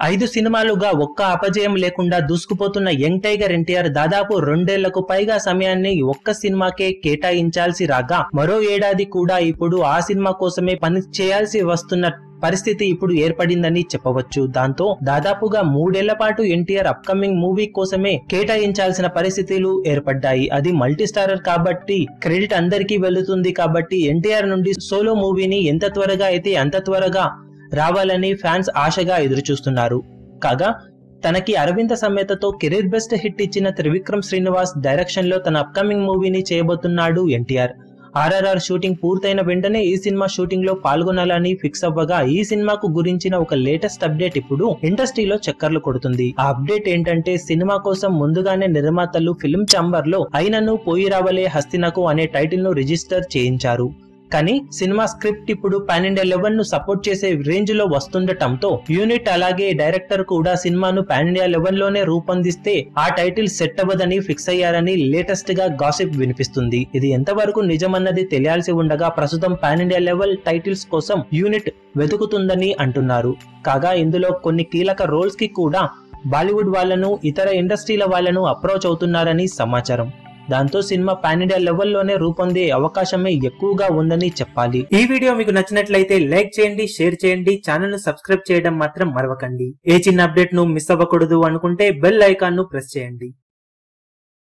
ఐదు సినిమాలుగా ఒక్క అపజయం లేకుండా దూసుకుపోతున్న యంగ్ టైగర్ ఎన్టీఆర్ దాదాపు రెండేళ్లకు పైగా సమయాన్ని ఒక్క సినిమాకే కేటాయించాల్సి రాగా మరో ఏడాది కూడా ఇప్పుడు ఆ సినిమా కోసమే పని చేయాల్సి వస్తున్న పరిస్థితి ఇప్పుడు ఏర్పడిందని చెప్పవచ్చు దాంతో దాదాపుగా మూడేళ్ల పాటు ఎన్టీఆర్ అప్కమింగ్ మూవీ కోసమే కేటాయించాల్సిన పరిస్థితులు ఏర్పడ్డాయి అది మల్టీ స్టారర్ కాబట్టి క్రెడిట్ అందరికీ వెళ్తుంది కాబట్టి ఎన్టీఆర్ నుండి సోలో మూవీని ఎంత త్వరగా అయితే అంత త్వరగా రావాలని ఫ్యాన్స్ ఆశగా ఎదురుచూస్తున్నారు కాగా తనకి అరవింద సమేతతో కెరీర్ బెస్ట్ హిట్ ఇచ్చిన త్రివిక్రమ్ శ్రీనివాస్ డైరెక్షన్ లో తన అప్కమింగ్ మూవీని చేయబోతున్నాడు ఎన్టీఆర్ ఆర్ఆర్ఆర్ షూటింగ్ పూర్తయిన వెంటనే ఈ సినిమా షూటింగ్ లో పాల్గొనాలని ఫిక్స్ అవ్వగా ఈ సినిమాకు గురించిన ఒక లేటెస్ట్ అప్డేట్ ఇప్పుడు ఇండస్ట్రీలో చక్కర్లు కొడుతుంది ఆ అప్డేట్ ఏంటంటే సినిమా కోసం ముందుగానే నిర్మాతలు ఫిల్మ్ చాంబర్ లో అయినను పోయి రావలే హస్తినకు అనే టైటిల్ ను రిజిస్టర్ చేయించారు కానీ సినిమా స్క్రిప్ట్ ఇప్పుడు పాన్ ఇండియా లెవెల్ ను సపోర్ట్ చేసే రేంజ్ లో వస్తుండటంతో యూనిట్ అలాగే డైరెక్టర్ కూడా సినిమాను పాన్ ఇండియా లెవెల్ లోనే రూపొందిస్తే ఆ టైటిల్ సెట్ అవ్వదని ఫిక్స్ అయ్యారని లేటెస్ట్ గా గాసిప్ వినిపిస్తుంది ఇది ఎంతవరకు నిజమన్నది తెలియాల్సి ఉండగా ప్రస్తుతం పాన్ ఇండియా లెవెల్ టైటిల్స్ కోసం యూనిట్ వెతుకుతుందని అంటున్నారు కాగా ఇందులో కొన్ని కీలక రోల్స్ కి కూడా బాలీవుడ్ వాళ్లను ఇతర ఇండస్ట్రీల వాళ్లను అప్రోచ్ అవుతున్నారని సమాచారం దాంతో సినిమా పాన్ ఇండియా లెవెల్లోనే రూపొందే అవకాశమే ఎక్కువగా ఉందని చెప్పాలి ఈ వీడియో మీకు నచ్చినట్లయితే లైక్ చేయండి షేర్ చేయండి ఛానల్ ను సబ్స్క్రైబ్ చేయడం మాత్రం మరవకండి ఏ చిన్న అప్డేట్ ను మిస్ అవ్వకూడదు అనుకుంటే బెల్ ఐకాన్ ను ప్రెస్ చేయండి